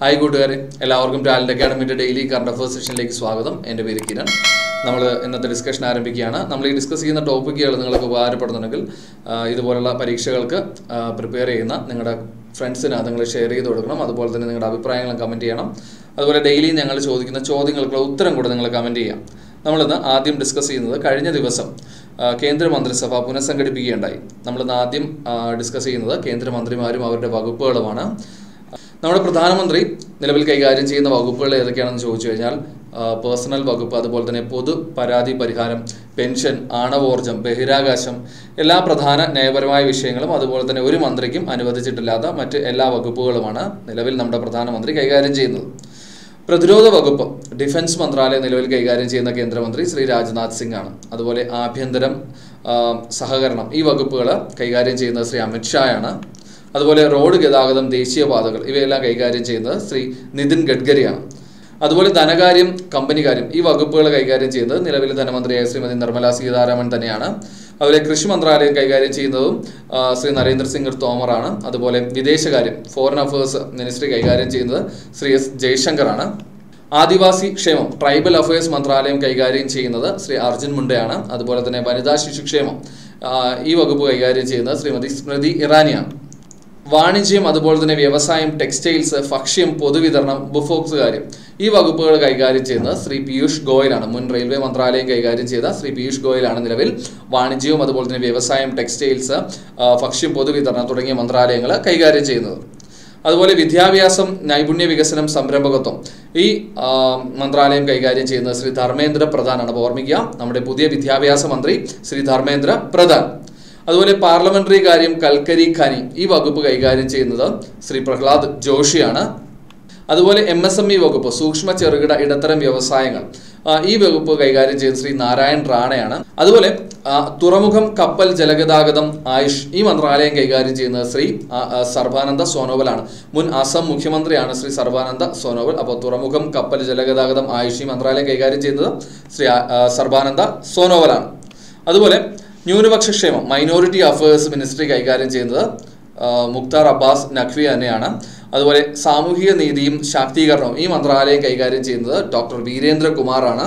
hi കൂട്ടുകാരെ എല്ലാവർക്കും talent അക്കാഡമിയുടെ ഡെയിലി കറണ്ട് അഫേഴ്സ് സെഷനിലേക്ക് സ്വാഗതം എൻ്റെ പേര് കിരൺ നമ്മൾ ഇന്നത്തെ ഡിസ്കഷൻ ആരംഭിക്കുകയാണ് നമ്മൾ ഈ ഡിസ്കസ് ചെയ്യുന്ന ടോപ്പിക്കുകൾ നിങ്ങൾക്ക് ഉപകാരപ്പെടുന്നുണ്ടെങ്കിൽ ആ, ഇതുപോലുള്ള പരീക്ഷകൾക്ക് പ്രിപ്പയർ ചെയ്യുന്ന നിങ്ങളുടെ ഫ്രണ്ട്സിന് നിങ്ങൾ ഷെയർ ചെയ്ത് കൊടുക്കണം അതുപോലെ തന്നെ നിങ്ങളുടെ അഭിപ്രായങ്ങളും കമൻറ്റ് ചെയ്യണം അതുപോലെ ഡെയിലി ഞങ്ങൾ ചോദിക്കുന്ന ചോദ്യങ്ങൾക്കുള്ള ഉത്തരം കൂടെ നിങ്ങൾ കമൻറ്റ് ചെയ്യാം നമ്മളിന്ന് ആദ്യം ഡിസ്കസ് ചെയ്യുന്നത് കഴിഞ്ഞ ദിവസം ആ, കേന്ദ്ര മന്ത്രിസഭ പുനഃസംഘടിപ്പിക്കുകയുണ്ടായി നമ്മളിന്ന് ആദ്യം ഡിസ്കസ് ചെയ്യുന്നത് കേന്ദ്രമന്ത്രിമാരും അവരുടെ വകുപ്പുകളുമാണ് നമ്മുടെ പ്രധാനമന്ത്രി നിലവിൽ കൈകാര്യം ചെയ്യുന്ന വകുപ്പുകൾ ഏതൊക്കെയാണെന്ന് ചോദിച്ചു കഴിഞ്ഞാൽ പേഴ്സണൽ വകുപ്പ് അതുപോലെ തന്നെ പൊതു പരാതി പരിഹാരം പെൻഷൻ ആണവോർജം ബഹിരാകാശം എല്ലാ പ്രധാന നയപരമായ വിഷയങ്ങളും അതുപോലെ തന്നെ ഒരു മന്ത്രിക്കും അനുവദിച്ചിട്ടില്ലാത്ത മറ്റ് എല്ലാ വകുപ്പുകളുമാണ് നിലവിൽ നമ്മുടെ പ്രധാനമന്ത്രി കൈകാര്യം ചെയ്യുന്നത് പ്രതിരോധ വകുപ്പ് ഡിഫൻസ് മന്ത്രാലയം നിലവിൽ കൈകാര്യം ചെയ്യുന്ന കേന്ദ്രമന്ത്രി ശ്രീ രാജ്നാഥ് സിംഗ് ആണ് അതുപോലെ ആഭ്യന്തരം ആ, സഹകരണം ഈ വകുപ്പുകൾ കൈകാര്യം ചെയ്യുന്നത് ശ്രീ അമിത് ഷായാണ് അതുപോലെ റോഡ് ഗതാഗതം ദേശീയപാതകൾ ഇവയെല്ലാം കൈകാര്യം ചെയ്യുന്നത് ശ്രീ നിതിൻ ഗഡ്കരിയാണ് അതുപോലെ ധനകാര്യം കമ്പനികാര്യം ഈ വകുപ്പുകൾ കൈകാര്യം ചെയ്യുന്നത് നിലവിലെ ധനമന്ത്രിയായ ശ്രീമതി നിർമ്മല സീതാരാമൻ തന്നെയാണ് അതുപോലെ കൃഷി മന്ത്രാലയം കൈകാര്യം ചെയ്യുന്നതും ആ, ശ്രീ നരേന്ദ്ര സിംഗ് തോമറാണ് അതുപോലെ വിദേശകാര്യം ഫോറിൻ അഫയേഴ്സ് മിനിസ്ട്രി കൈകാര്യം ചെയ്യുന്നത് ശ്രീ എസ് ജയശങ്കറാണ് ആദിവാസി ക്ഷേമം ട്രൈബൽ അഫയേഴ്സ് മന്ത്രാലയം കൈകാര്യം ചെയ്യുന്നത് ശ്രീ അർജുൻ മുണ്ടയാണ് അതുപോലെ തന്നെ വനിതാ ശിശുക്ഷേമം ആ, ഈ വകുപ്പ് കൈകാര്യം ചെയ്യുന്നത് ശ്രീമതി സ്മൃതി ഇറാനിയാണ് വാണിജ്യം അതുപോലെ തന്നെ വ്യവസായം ടെക്സ്റ്റൈൽസ് ഭക്ഷ്യം പൊതുവിതരണം ഉപഭോക്തൃ കാര്യം ഈ വകുപ്പുകൾ കൈകാര്യം ചെയ്യുന്നത് ശ്രീ പീയൂഷ് ഗോയലാണ് മുൻ റെയിൽവേ മന്ത്രാലയം കൈകാര്യം ചെയ്ത ശ്രീ പീയൂഷ് ഗോയലാണ് നിലവിൽ വാണിജ്യവും അതുപോലെ തന്നെ വ്യവസായം ടെക്സ്റ്റൈൽസ് ആ, ഭക്ഷ്യം പൊതുവിതരണം തുടങ്ങിയ മന്ത്രാലയങ്ങൾ കൈകാര്യം ചെയ്യുന്നത് അതുപോലെ വിദ്യാഭ്യാസം നൈപുണ്യ വികസനം സംരംഭകത്വം ഈ ആ, മന്ത്രാലയം കൈകാര്യം ചെയ്യുന്നത് ശ്രീ ധർമ്മേന്ദ്ര പ്രധാനാണ് അപ്പോൾ ഓർമ്മിക്കുക നമ്മുടെ പുതിയ വിദ്യാഭ്യാസ മന്ത്രി ശ്രീ ധർമ്മേന്ദ്ര പ്രധാൻ അതുപോലെ പാർലമെന്ററി കാര്യം കൽക്കരി ഖനി ഈ വകുപ്പ് കൈകാര്യം ചെയ്യുന്നത് ശ്രീ പ്രഹ്ലാദ് ജോഷിയാണ് അതുപോലെ എം എസ് എം ഇ വകുപ്പ് സൂക്ഷ്മ ചെറുകിട ഇടത്തരം വ്യവസായങ്ങൾ ആ, ഈ വകുപ്പ് കൈകാര്യം ചെയ്ത് ശ്രീ നാരായൺ റാണയാണ് അതുപോലെ ആ, തുറമുഖം കപ്പൽ ജലഗതാഗതം ആയുഷ് ഈ മന്ത്രാലയം കൈകാര്യം ചെയ്യുന്നത് ശ്രീ ആ, ആ, സർബാനന്ദ സോനോവലാണ് മുൻ അസം മുഖ്യമന്ത്രിയാണ് ശ്രീ സർബാനന്ദ സോനോവൽ അപ്പോൾ തുറമുഖം കപ്പൽ ജലഗതാഗതം ആയുഷ് ഈ മന്ത്രാലയം കൈകാര്യം ചെയ്യുന്നത് ശ്രീ ആ, ആ, സർബാനന്ദ സോനോവലാണ് അതുപോലെ ന്യൂനപക്ഷ ക്ഷേമം മൈനോറിറ്റി അഫയേഴ്സ് മിനിസ്ട്രി കൈകാര്യം ചെയ്യുന്നത് ആ, മുക്താർ അബ്ബാസ് നഖ്വി തന്നെയാണ് അതുപോലെ സാമൂഹിക നീതിയും ശാക്തീകരണവും ഈ മന്ത്രാലയം കൈകാര്യം ചെയ്യുന്നത് ഡോക്ടർ വീരേന്ദ്ര കുമാറാണ്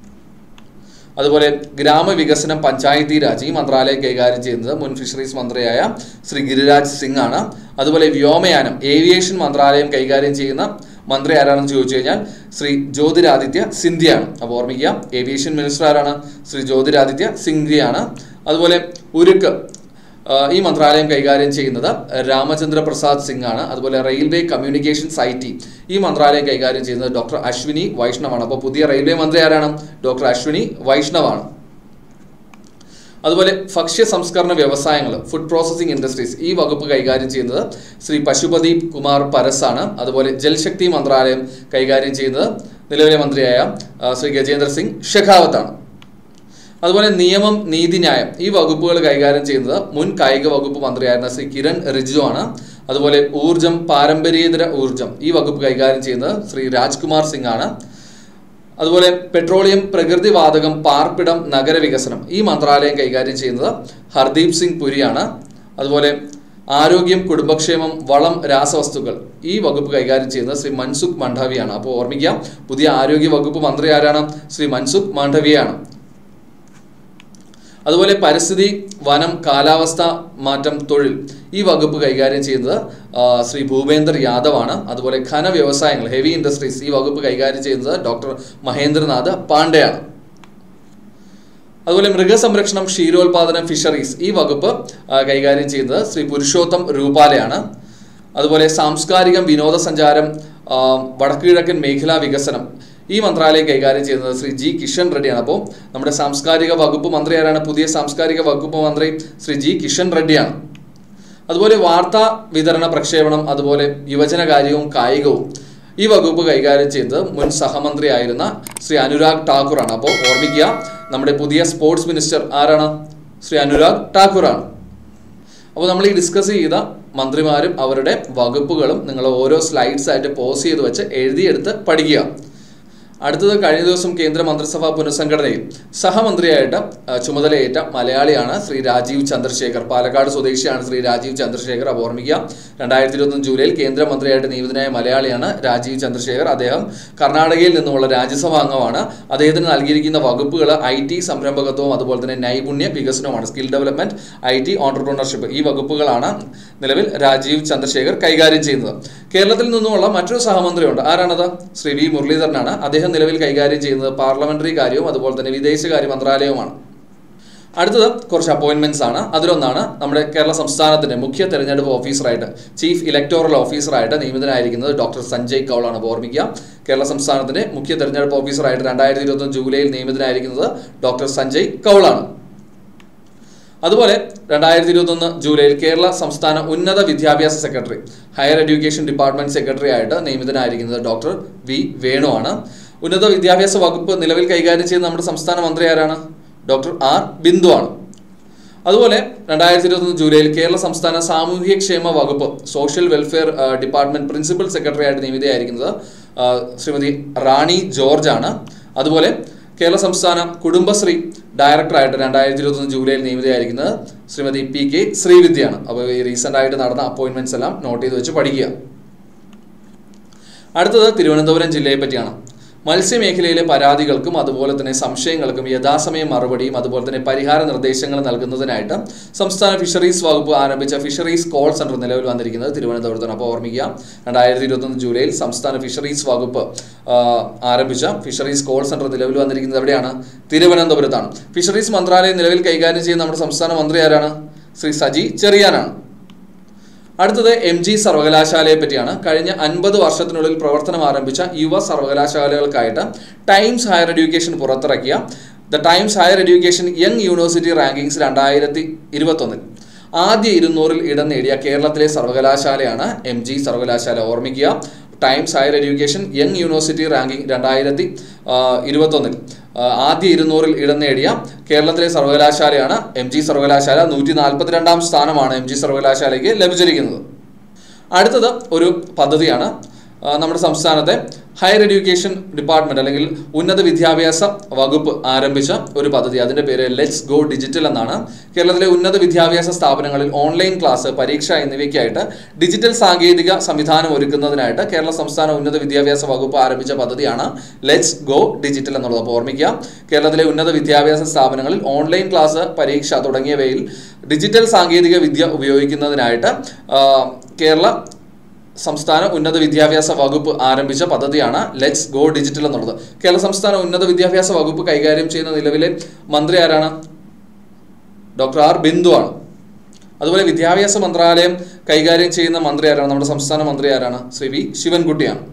അതുപോലെ ഗ്രാമവികസനം പഞ്ചായത്തി രാജ് ഈ മന്ത്രാലയം കൈകാര്യം ചെയ്യുന്നത് മുൻ ഫിഷറീസ് മന്ത്രിയായ ശ്രീ ഗിരിരാജ് സിംഗ് ആണ് അതുപോലെ വ്യോമയാനം ഏവിയേഷൻ മന്ത്രാലയം കൈകാര്യം ചെയ്യുന്ന മന്ത്രി ആരാണെന്ന് ചോദിച്ചു കഴിഞ്ഞാൽ ശ്രീ ജ്യോതിരാദിത്യ സിന്ധ്യയാണ് അപ്പോൾ ഓർമ്മിക്കുക ഏവിയേഷൻ മിനിസ്റ്റർ ആരാണ് ശ്രീ ജ്യോതിരാദിത്യ സിന്ധ്യയാണ് അതുപോലെ ഉരുക്ക് ആ, ഈ മന്ത്രാലയം കൈകാര്യം ചെയ്യുന്നത് രാമചന്ദ്ര പ്രസാദ് സിംഗ് ആണ് അതുപോലെ റെയിൽവേ കമ്മ്യൂണിക്കേഷൻസ് ഐ ടി ഈ മന്ത്രാലയം കൈകാര്യം ചെയ്യുന്നത് ഡോക്ടർ അശ്വിനി വൈഷ്ണവാണ് അപ്പോൾ പുതിയ റെയിൽവേ മന്ത്രി ആരാണ് ഡോക്ടർ അശ്വിനി വൈഷ്ണവാണ് അതുപോലെ ഭക്ഷ്യ സംസ്കരണ വ്യവസായങ്ങൾ ഫുഡ് പ്രോസസ്സിംഗ് ഇൻഡസ്ട്രീസ് ഈ വകുപ്പ് കൈകാര്യം ചെയ്യുന്നത് ശ്രീ പശുപതി കുമാർ പരസാണ് അതുപോലെ ജൽശക്തി മന്ത്രാലയം കൈകാര്യം ചെയ്യുന്നത് നിലവിലെ മന്ത്രിയായ ആ, ശ്രീ ഗജേന്ദ്ര സിംഗ് ഷെഖാവത്താണ് അതുപോലെ നിയമം നീതിന്യായം ഈ വകുപ്പുകൾ കൈകാര്യം ചെയ്യുന്നത് മുൻ കായിക വകുപ്പ് മന്ത്രിയായിരുന്ന ശ്രീ കിരൺ റിജിജു ആണ് അതുപോലെ ഊർജം പാരമ്പര്യേതര ഊർജം ഈ വകുപ്പ് കൈകാര്യം ചെയ്യുന്നത് ശ്രീ രാജ്കുമാർ സിംഗ് ആണ് അതുപോലെ പെട്രോളിയം പ്രകൃതിവാതകം പാർപ്പിടം നഗരവികസനം ഈ മന്ത്രാലയം കൈകാര്യം ചെയ്യുന്നത് ഹർദീപ് സിംഗ് പുരിയാണ് അതുപോലെ ആരോഗ്യം കുടുംബക്ഷേമം വളം രാസവസ്തുക്കൾ ഈ വകുപ്പ് കൈകാര്യം ചെയ്യുന്നത് ശ്രീ മൻസുഖ് മാണ്ഡവിയാണ് അപ്പോൾ ഓർമ്മിക്കാം പുതിയ ആരോഗ്യ വകുപ്പ് മന്ത്രി ആരാണ് ശ്രീ മൻസുഖ് മാണ്ഡവിയാണ് അതുപോലെ പരിസ്ഥിതി വനം കാലാവസ്ഥ മാറ്റം തൊഴിൽ ഈ വകുപ്പ് കൈകാര്യം ചെയ്യുന്നത് ആ, ശ്രീ ഭൂപേന്ദർ യാദവ് ആണ് അതുപോലെ ഖന വ്യവസായങ്ങൾ ഹെവി ഇൻഡസ്ട്രീസ് ഈ വകുപ്പ് കൈകാര്യം ചെയ്യുന്നത് ഡോക്ടർ മഹേന്ദ്രനാഥ് പാണ്ഡെയാണ് അതുപോലെ മൃഗസംരക്ഷണം ക്ഷീരോത്പാദനം ഫിഷറീസ് ഈ വകുപ്പ് ആ, കൈകാര്യം ചെയ്യുന്നത് ശ്രീ പുരുഷോത്തം രൂപാലയാണ് അതുപോലെ സാംസ്കാരികം വിനോദസഞ്ചാരം ആ, വടക്കുകിഴക്കൻ മേഖലാ വികസനം ഈ മന്ത്രാലയം കൈകാര്യം ചെയ്യുന്നത് ശ്രീ ജി കിഷൻ റെഡ്ഡിയാണ് അപ്പോൾ നമ്മുടെ സാംസ്കാരിക വകുപ്പ് മന്ത്രി ആരാണ് പുതിയ സാംസ്കാരിക വകുപ്പ് മന്ത്രി ശ്രീ ജി കിഷൻ റെഡ്ഡിയാണ് അതുപോലെ വാർത്താ വിതരണ പ്രക്ഷേപണം അതുപോലെ യുവജനകാര്യവും കായികവും ഈ വകുപ്പ് കൈകാര്യം ചെയ്തത് മുൻ സഹമന്ത്രി ആയിരുന്ന ശ്രീ അനുരാഗ് ഠാക്കൂറാണ് അപ്പോൾ ഓർമ്മിക്കുക നമ്മുടെ പുതിയ സ്പോർട്സ് മിനിസ്റ്റർ ആരാണ് ശ്രീ അനുരാഗ് ഠാക്കൂറാണ് അപ്പോൾ നമ്മൾ ഈ ഡിസ്കസ് ചെയ്ത മന്ത്രിമാരും അവരുടെ വകുപ്പുകളും നിങ്ങൾ ഓരോ സ്ലൈഡ്സ് ആയിട്ട് പോസ് ചെയ്ത് വെച്ച് എഴുതിയെടുത്ത് പഠിക്കുക അടുത്തത് കഴിഞ്ഞ ദിവസം കേന്ദ്ര മന്ത്രിസഭാ പുനഃസംഘടനയിൽ സഹമന്ത്രിയായിട്ട് ആ, ചുമതലയേറ്റ മലയാളിയാണ് ശ്രീ രാജീവ് ചന്ദ്രശേഖർ പാലക്കാട് സ്വദേശിയാണ് ശ്രീ രാജീവ് ചന്ദ്രശേഖർ അപ്പോൾ ഓർമ്മിക്കുക രണ്ടായിരത്തി ഇരുപത്തൊന്ന് ജൂലൈയിൽ കേന്ദ്രമന്ത്രിയായിട്ട് നിയമിതനായ മലയാളിയാണ് രാജീവ് ചന്ദ്രശേഖർ അദ്ദേഹം കർണാടകയിൽ നിന്നുമുള്ള രാജ്യസഭാ അംഗമാണ് അദ്ദേഹത്തിന് നൽകിയിരിക്കുന്ന വകുപ്പുകൾ ഐ ടി സംരംഭകത്വവും അതുപോലെ തന്നെ നൈപുണ്യ വികസനവുമാണ് skill development I T entrepreneurship ഈ വകുപ്പുകളാണ് നിലവിൽ രാജീവ് ചന്ദ്രശേഖർ കൈകാര്യം ചെയ്യുന്നത് കേരളത്തിൽ നിന്നുമുള്ള മറ്റൊരു സഹമന്ത്രിയുണ്ട് ആരാണത് ശ്രീ വി മുരളീധരനാണ് അദ്ദേഹം നിലവിൽ കൈകാര്യം ചെയ്യുന്നത് പാർലമെന്ററി കാര്യവും അതുപോലെ തന്നെ വിദേശകാര്യ മന്ത്രാലയവുമാണ് അടുത്തത് കുറച്ച് അപ്പോയിന്റ്മെന്റ്സ് ആണ് അതിലൊന്നാണ് നമ്മുടെ കേരള സംസ്ഥാനത്തിന്റെ മുഖ്യ തെരഞ്ഞെടുപ്പ് ഓഫീസറായിട്ട് ചീഫ് ഇലക്ടോറൽ ഓഫീസറായിട്ട് നിയമിതനായിരിക്കുന്നത് ഡോക്ടർ സഞ്ജയ് കൗളാണ് അപ്പോൾ ഓർമ്മിക്കുക കേരള സംസ്ഥാനത്തിന്റെ മുഖ്യ തെരഞ്ഞെടുപ്പ് ഓഫീസറായിട്ട് രണ്ടായിരത്തി ഇരുപത്തൊന്ന് ജൂലൈയിൽ നിയമിതനായിരിക്കുന്നത് ഡോക്ടർ സഞ്ജയ് കൗളാണ് അതുപോലെ രണ്ടായിരത്തി ഇരുപത്തൊന്ന് ജൂലൈയിൽ കേരള സംസ്ഥാന ഉന്നത വിദ്യാഭ്യാസ secretary higher education department secretary ആയിട്ട് നിയമിതനായിരിക്കുന്നത് ഡോക്ടർ വി വേണുവാണ് ഉന്നത വിദ്യാഭ്യാസ വകുപ്പ് നിലവിൽ കൈകാര്യം ചെയ്യുന്ന നമ്മുടെ സംസ്ഥാന മന്ത്രി ആരാണ് ഡോക്ടർ ആർ ബിന്ദു ആണ് അതുപോലെ രണ്ടായിരത്തി ഇരുപത്തൊന്ന് ജൂലൈയിൽ കേരള സംസ്ഥാന സാമൂഹ്യക്ഷേമ വകുപ്പ് സോഷ്യൽ വെൽഫെയർ ആ, ഡിപ്പാർട്ട്മെന്റ് പ്രിൻസിപ്പൽ സെക്രട്ടറി ആയിട്ട് നിയമിതയായിരിക്കുന്നത് ആ, ശ്രീമതി റാണി ജോർജ് ആണ് അതുപോലെ കേരള സംസ്ഥാന കുടുംബശ്രീ ഡയറക്ടറായിട്ട് രണ്ടായിരത്തി ഇരുപത്തൊന്ന് ജൂലൈയിൽ നിയമിതയായിരിക്കുന്നത് ശ്രീമതി പി കെ ശ്രീവിദ്യയാണ് അപ്പോൾ ഈ റീസെന്റ് ആയിട്ട് നടന്ന അപ്പോയിന്റ്മെന്റ്സ് എല്ലാം നോട്ട് ചെയ്ത് വെച്ച് പഠിക്കുക അടുത്തത് തിരുവനന്തപുരം ജില്ലയെ പറ്റിയാണ് മത്സ്യമേഖലയിലെ പരാതികൾക്കും അതുപോലെ തന്നെ സംശയങ്ങൾക്കും യഥാസമയം മറുപടിയും അതുപോലെ തന്നെ പരിഹാര നിർദ്ദേശങ്ങൾ നൽകുന്നതിനായിട്ട് സംസ്ഥാന ഫിഷറീസ് വകുപ്പ് ആരംഭിച്ച ഫിഷറീസ് കോൾ സെന്റർ നിലവിൽ വന്നിരിക്കുന്നത് തിരുവനന്തപുരത്താണ് അപ്പോൾ ഓർമ്മിക്കുക രണ്ടായിരത്തി ഇരുപത്തൊന്ന് ജൂലൈയിൽ സംസ്ഥാന ഫിഷറീസ് വകുപ്പ് ആ, ആരംഭിച്ച ഫിഷറീസ് കോൾ സെന്റർ നിലവിൽ വന്നിരിക്കുന്നത് എവിടെയാണ് തിരുവനന്തപുരത്താണ് ഫിഷറീസ് മന്ത്രാലയം നിലവിൽ കൈകാര്യം ചെയ്യുന്ന നമ്മുടെ സംസ്ഥാന മന്ത്രി ആരാണ് ശ്രീ സജി ചെറിയാനാണ് അടുത്തത് എം ജി സർവകലാശാലയെ പറ്റിയാണ് കഴിഞ്ഞ അൻപത് വർഷത്തിനുള്ളിൽ പ്രവർത്തനം ആരംഭിച്ച യുവ സർവകലാശാലകൾക്കായിട്ട് ടൈംസ് ഹയർ എഡ്യൂക്കേഷൻ പുറത്തിറക്കിയ the Times Higher Education young university rankings രണ്ടായിരത്തി ഇരുപത്തൊന്നിൽ ആദ്യ ഇരുന്നൂറിൽ ഇടം നേടിയ കേരളത്തിലെ സർവകലാശാലയാണ് എം ജി സർവകലാശാല ഓർമ്മിക്കുക Times Higher Education young university ranking രണ്ടായിരത്തി ഇരുപത്തൊന്നിൽ ആദ്യ ഇരുന്നൂറിൽ ഇടം നേടിയ കേരളത്തിലെ സർവകലാശാലയാണ് എം ജി സർവകലാശാല നൂറ്റി നാൽപ്പത്തിരണ്ടാം സ്ഥാനമാണ് എം ജി സർവകലാശാലയ്ക്ക് ലഭിച്ചിരിക്കുന്നത് അടുത്തത് ഒരു പദ്ധതിയാണ് ആ, നമ്മുടെ സംസ്ഥാനത്തെ ഹയർ എഡ്യൂക്കേഷൻ ഡിപ്പാർട്ട്മെന്റ് അല്ലെങ്കിൽ ഉന്നത വിദ്യാഭ്യാസ വകുപ്പ് ആരംഭിച്ച ഒരു പദ്ധതി അതിന്റെ പേര് ലെറ്റ്സ് ഗോ ഡിജിറ്റൽ എന്നാണ് കേരളത്തിലെ ഉന്നത വിദ്യാഭ്യാസ സ്ഥാപനങ്ങളിൽ ഓൺലൈൻ ക്ലാസ് പരീക്ഷ എന്നിവയ്ക്കായിട്ട് ഡിജിറ്റൽ സാങ്കേതിക സംവിധാനം ഒരുക്കുന്നതിനായിട്ട് കേരള സംസ്ഥാന ഉന്നത വിദ്യാഭ്യാസ വകുപ്പ് ആരംഭിച്ച പദ്ധതിയാണ് ലെറ്റ്സ് ഗോ ഡിജിറ്റൽ എന്നുള്ളത് അപ്പോൾ ഓർമ്മിക്കുക കേരളത്തിലെ ഉന്നത വിദ്യാഭ്യാസ സ്ഥാപനങ്ങളിൽ ഓൺലൈൻ ക്ലാസ് പരീക്ഷ തുടങ്ങിയവയിൽ ഡിജിറ്റൽ സാങ്കേതിക വിദ്യ ഉപയോഗിക്കുന്നതിനായിട്ട് ആ, കേരള സംസ്ഥാന ഉന്നത വിദ്യാഭ്യാസ വകുപ്പ് ആരംഭിച്ച പദ്ധതിയാണ് ലെറ്റ്സ് ഗോ ഡിജിറ്റൽ എന്നുള്ളത് കേരള സംസ്ഥാന ഉന്നത വിദ്യാഭ്യാസ വകുപ്പ് കൈകാര്യം ചെയ്യുന്ന നിലവിലെ മന്ത്രി ആരാണ് ഡോക്ടർ ആർ ബിന്ദു ആണ് അതുപോലെ വിദ്യാഭ്യാസ മന്ത്രാലയം കൈകാര്യം ചെയ്യുന്ന മന്ത്രി ആരാണ് നമ്മുടെ സംസ്ഥാന മന്ത്രി ആരാണ് ശ്രീ വി ശിവൻകുട്ടിയാണ്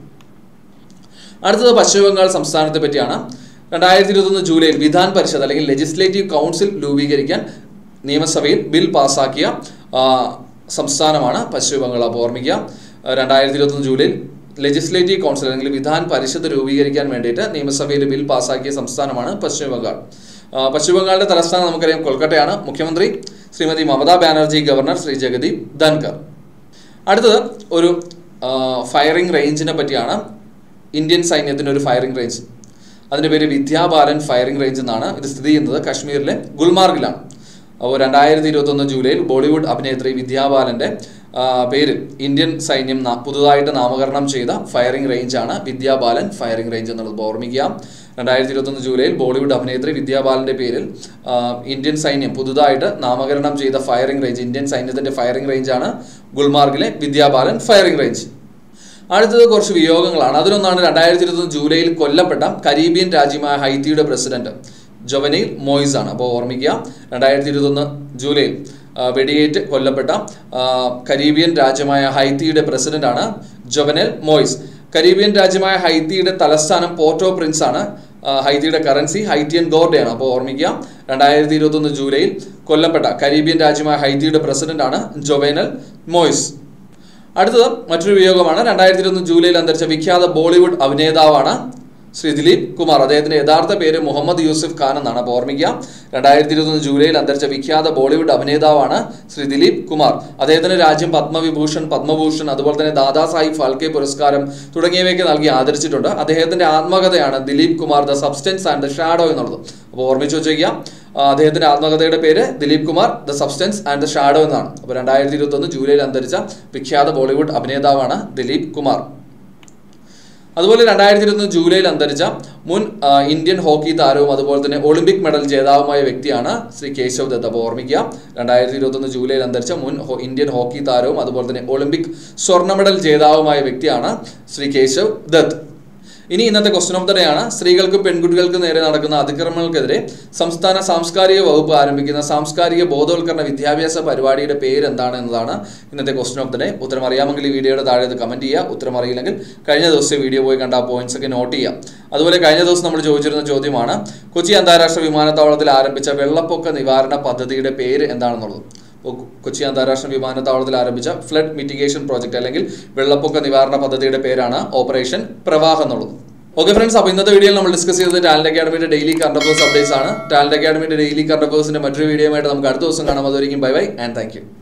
അടുത്തത് പശ്ചിമ ബംഗാൾ സംസ്ഥാനത്തെ പറ്റിയാണ് രണ്ടായിരത്തി ഇരുപത്തൊന്ന് ജൂലൈയിൽ വിധാൻ പരിഷത്ത് അല്ലെങ്കിൽ ലെജിസ്ലേറ്റീവ് കൗൺസിൽ രൂപീകരിക്കാൻ നിയമസഭയിൽ ബിൽ പാസാക്കിയ ആ, സംസ്ഥാനമാണ് പശ്ചിമ ബംഗാൾ അപ്പോൾ ഓർമ്മിക്കുക രണ്ടായിരത്തി ഇരുപത്തൊന്ന് ജൂലൈയിൽ ലെജിസ്ലേറ്റീവ് കൗൺസിൽ അല്ലെങ്കിൽ വിധാൻ പരിഷത്ത് രൂപീകരിക്കാൻ വേണ്ടിയിട്ട് നിയമസഭയിൽ ബിൽ പാസാക്കിയ സംസ്ഥാനമാണ് പശ്ചിമ ബംഗാൾ ആ, പശ്ചിമ ബംഗാളിന്റെ തലസ്ഥാനം നമുക്കറിയാം കൊൽക്കത്തയാണ് മുഖ്യമന്ത്രി ശ്രീമതി മമതാ ബാനർജി ഗവർണർ ശ്രീ ജഗദീപ് ധൻകർ അടുത്തത് ഒരു ഫയറിംഗ് റേഞ്ചിനെ പറ്റിയാണ് ഇന്ത്യൻ സൈന്യത്തിൻ്റെ ഒരു ഫയറിംഗ് റേഞ്ച് അതിൻ്റെ പേര് വിദ്യാബാലൻ ഫയറിംഗ് റേഞ്ച് എന്നാണ് ഇത് സ്ഥിതി ചെയ്യുന്നത് കശ്മീരിലെ ഗുൽമാർഗിലാണ് അപ്പോൾ രണ്ടായിരത്തി ഇരുപത്തൊന്ന് ജൂലൈയിൽ ബോളിവുഡ് അഭിനേത്രി വിദ്യാബാലൻ്റെ ആ, പേരിൽ ഇന്ത്യൻ സൈന്യം നാ- പുതുതായിട്ട് നാമകരണം ചെയ്ത ഫയറിംഗ് റേഞ്ചാണ് വിദ്യാബാലൻ ഫയറിംഗ് റേഞ്ച് എന്നുള്ളത് ഇപ്പോൾ ഓർമ്മിക്കുക രണ്ടായിരത്തി ഇരുപത്തൊന്ന് ജൂലൈയിൽ ബോളിവുഡ് അഭിനേത്രി വിദ്യാബാലൻ്റെ പേരിൽ ആ, ഇന്ത്യൻ സൈന്യം പുതുതായിട്ട് നാമകരണം ചെയ്ത ഫയറിംഗ് റേഞ്ച് ഇന്ത്യൻ സൈന്യത്തിൻ്റെ ഫയറിംഗ് റേഞ്ചാണ് ഗുൽമാർഗിലെ വിദ്യാബാലൻ ഫയറിംഗ് റേഞ്ച് അടുത്തത് കുറച്ച് വിയോഗങ്ങളാണ് അതിലൊന്നാണ് രണ്ടായിരത്തി ഇരുപത്തൊന്ന് ജൂലൈയിൽ കൊല്ലപ്പെട്ട കരീബിയൻ രാജ്യമായ ഹൈത്തിയുടെ പ്രസിഡന്റ് ജൊവനൈൽ മോയിസ് ആണ് അപ്പോൾ ഓർമ്മിക്കുക രണ്ടായിരത്തി ഇരുപത്തൊന്ന് ജൂലൈയിൽ ആ, വെടിയേറ്റ് കൊല്ലപ്പെട്ട ആ, കരീബിയൻ രാജ്യമായ ഹൈത്തിയുടെ പ്രസിഡന്റാണ് ജൊവനൽ മോയിസ് കരീബിയൻ രാജ്യമായ ഹൈത്തിയുടെ തലസ്ഥാനം പോർട്ടോ പ്രിൻസ് ആണ് ആ, ഹൈത്തിയുടെ കറൻസി ഹൈറ്റിയൻ ഗോർഡയാണ് അപ്പോൾ ഓർമ്മിക്കുക രണ്ടായിരത്തി ഇരുപത്തൊന്ന് ജൂലൈയിൽ കൊല്ലപ്പെട്ട കരീബിയൻ രാജ്യമായ ഹൈത്തിയുടെ പ്രസിഡന്റാണ് ജൊവേനൽ മോയിസ് അടുത്തത് മറ്റൊരു വിയോഗമാണ് രണ്ടായിരത്തി ഇരുപത്തൊന്ന് ജൂലൈയിൽ അന്തരിച്ച വിഖ്യാത ബോളിവുഡ് അഭിനേതാവാണ് ശ്രീ ദിലീപ് കുമാർ അദ്ദേഹത്തിന്റെ യഥാർത്ഥ പേര് മുഹമ്മദ് യൂസുഫ് ഖാൻ എന്നാണ് അപ്പോൾ ഓർമ്മിക്കുക രണ്ടായിരത്തി ഇരുപത്തൊന്ന് ജൂലൈയിൽ അന്തരിച്ച വിഖ്യാത ബോളിവുഡ് അഭിനേതാവാണ് ശ്രീ ദിലീപ് കുമാർ അദ്ദേഹത്തിന് രാജ്യം പത്മവിഭൂഷൺ പത്മഭൂഷൺ അതുപോലെ തന്നെ ദാദാ സാഹിബ് ഫാൽക്കെ പുരസ്കാരം തുടങ്ങിയവയൊക്കെ നൽകി ആദരിച്ചിട്ടുണ്ട് അദ്ദേഹത്തിന്റെ ആത്മകഥയാണ് Dilip Kumar the substance and the shadow എന്നുള്ളത് അപ്പോൾ ഓർമ്മിച്ച് വെച്ചേക്കാം ആ, അദ്ദേഹത്തിന്റെ ആത്മകഥയുടെ പേര് Dilip Kumar the substance and the shadow എന്നാണ് അപ്പോൾ രണ്ടായിരത്തി ഇരുപത്തൊന്ന് ജൂലൈയിൽ അന്തരിച്ച വിഖ്യാത ബോളിവുഡ് അഭിനേതാവാണ് ദിലീപ് കുമാർ അതുപോലെ രണ്ടായിരത്തി ഇരുപത്തി ജൂലൈയിൽ അന്തരിച്ച മുൻ ആ, ഇന്ത്യൻ ഹോക്കി താരവും അതുപോലെ തന്നെ ഒളിമ്പിക് മെഡൽ ജേതാവുമായ വ്യക്തിയാണ് ശ്രീ കേശവ് ദത്ത് അപ്പോൾ ഓർമ്മിക്കുക രണ്ടായിരത്തി ഇരുപത്തൊന്ന് ജൂലൈയിൽ അന്തരിച്ച മുൻ ഹോ- ഇന്ത്യൻ ഹോക്കി താരവും അതുപോലെ തന്നെ ഒളിമ്പിക് സ്വർണ്ണ മെഡൽ ജേതാവുമായ വ്യക്തിയാണ് ശ്രീ കേശവ് ദത്ത് ഇനി ഇന്നത്തെ ക്വസ്റ്റൻ ഓഫ് ദ ഡേ ആണ് സ്ത്രീകൾക്കും പെൺകുട്ടികൾക്കും നേരെ നടക്കുന്ന അതിക്രമങ്ങൾക്കെതിരെ സംസ്ഥാന സാംസ്കാരിക വകുപ്പ് ആരംഭിക്കുന്ന സാംസ്കാരിക ബോധവൽക്കരണ വിദ്യാഭ്യാസ പരിപാടിയുടെ പേര് എന്താണ് എന്നതാണ് ഇന്നത്തെ ക്വസ്റ്റൻ ഓഫ് ദ ഡേ ഉത്തരം അറിയാമെങ്കിൽ ഈ വീഡിയോയുടെ താഴെ ഇത് കമന്റ് ചെയ്യുക ഉത്തരം അറിയില്ലെങ്കിൽ കഴിഞ്ഞ ദിവസത്തെ വീഡിയോ പോയി കണ്ട ആ പോയിന്റ്സ് ഒക്കെ നോട്ട് ചെയ്യുക അതുപോലെ കഴിഞ്ഞ ദിവസം നമ്മൾ ചോദിച്ചിരുന്ന ചോദ്യമാണ് കൊച്ചി അന്താരാഷ്ട്ര വിമാനത്താവളത്തിൽ ആരംഭിച്ച വെള്ളപ്പൊക്ക നിവാരണ പദ്ധതിയുടെ പേര് എന്താണെന്നുള്ളത് ഇപ്പോൾ കൊച്ചി അന്താരാഷ്ട്ര വിമാനത്താവളത്തിൽ ആരംഭിച്ച ഫ്ലഡ് മിറ്റിഗേഷൻ പ്രോജക്റ്റ് അല്ലെങ്കിൽ വെള്ളപ്പൊക്ക നിവാരണ പദ്ധതിയുടെ പേരാണ് ഓപ്പറേഷൻ പ്രവാഹം എന്നുള്ളത് ഓക്കെ ഫ്രണ്ട്സ് അപ്പോൾ ഇന്നത്തെ വീഡിയോയിൽ നമ്മൾ ഡിസ്കസ് ചെയ്തത് ടാലന്റ് അക്കാഡമിയുടെ ഡെയിലി കറണ്ട് അഫേഴ്സ് അപ്ഡേറ്റ്സ് ആണ് ടാലന്റ് അക്കാഡമിയുടെ ഡെയിലി കറണ്ട് അഫേഴ്സിന്റെ മറ്റൊരു വീഡിയോ ആയിട്ട് നമുക്ക് അടുത്ത ദിവസം കാണാം അതുവരെയും bye bye and thank U